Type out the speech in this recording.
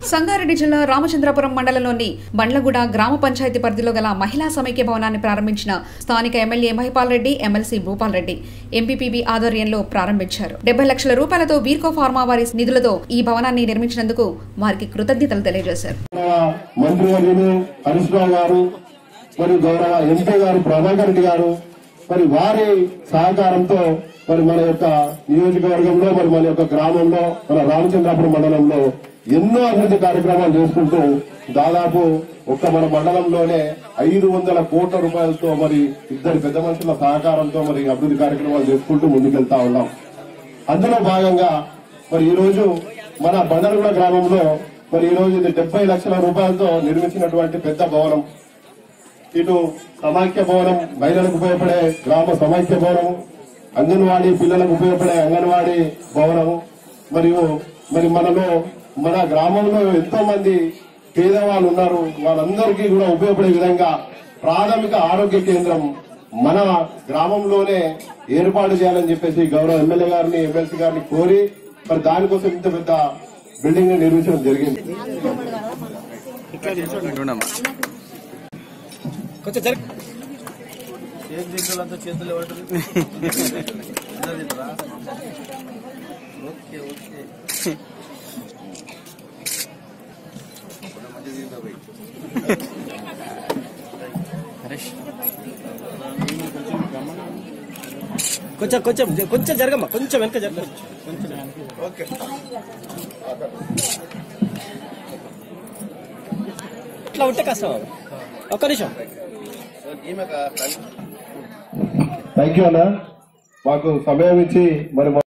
సంగారెడ్డి జిల్లా రామచంద్రపురం మండలంలోని బండ్లగూడ గ్రామ పంచాయతీ పరిధిలో గల మహిళా సమైక్య భవనాన్ని ప్రారంభించిన స్థానిక ఎమ్మెల్యే మహిపాల్ రెడ్డి ఎమ్మెల్సీ భూపాల్ రెడ్డి ఎంపీపీబీ ఆధ్వర్యంలో ప్రారంభించారు డెబ్బై లక్షల రూపాయలతో వీర్కో ఫార్మా వారి నిధులతో ఈ భవనాన్ని నిర్మించినందుకు వారికి కృతజ్ఞతలు తెలియజేశారు గౌరవ మంత్రివర్యులు హరీష్ రావు గారు మరి గౌరవ ఎంపీ గారు ప్రభాకర్ రెడ్డి గారు మరి వారి సహకారంతో మరి మన యొక్క నియోజకవర్గంలో మరి మన యొక్క గ్రామంలో మన రామచంద్రాపురం మండలంలో ఎన్నో అభివృద్ధి కార్యక్రమాలు చేసుకుంటూ దాదాపు ఒక్క మన మండలంలోనే ఐదు వందల కోట్ల రూపాయలతో మరి ఇద్దరు పెద్ద మనుషుల సహకారంతో మరి అభివృద్ధి కార్యక్రమాలు చేసుకుంటూ ముందుకెళ్తా ఉన్నాం అందులో భాగంగా మరి ఈ రోజు మన బండలగూడ గ్రామంలో మరి ఈ రోజు ఇది డెబ్బై లక్షల రూపాయలతో నిర్మించినటువంటి పెద్ద భవనం ఇటు సమాఖ్య భవనం మహిళలకు ఉపయోగపడే గ్రామ సమాఖ్య భవనం అంగన్వాడీ పిల్లలకు ఉపయోగపడే అంగన్వాడీ భవనము మరియు మరి మనలో మన గ్రామంలో ఎంతో మంది పేదవాళ్ళు ఉన్నారు వాళ్ళందరికీ కూడా ఉపయోగపడే విధంగా ప్రాథమిక ఆరోగ్య కేంద్రం మన గ్రామంలోనే ఏర్పాటు చేయాలని చెప్పేసి గౌరవ ఎమ్మెల్యే గారిని ఎమ్మెల్సీ గారిని కోరి మరి దానికోసం ఇంత పెద్ద బిల్డింగ్ నిర్మించడం జరిగింది కొంచెం జరి ఏం తింటారంతా చేతులు ఇవ్వటం తింటారా ఓకే ఓకే కొంచెం కొంచెం కొంచెం జరగమ్మా కొంచెం వెనక జరగ ఓకే ఇట్లా ఉంటే కష్టం అవ్వ. ఒక్క నిమిషం థ్యాంక్ యూ అన్న మాకు సమయం ఇచ్చి మరి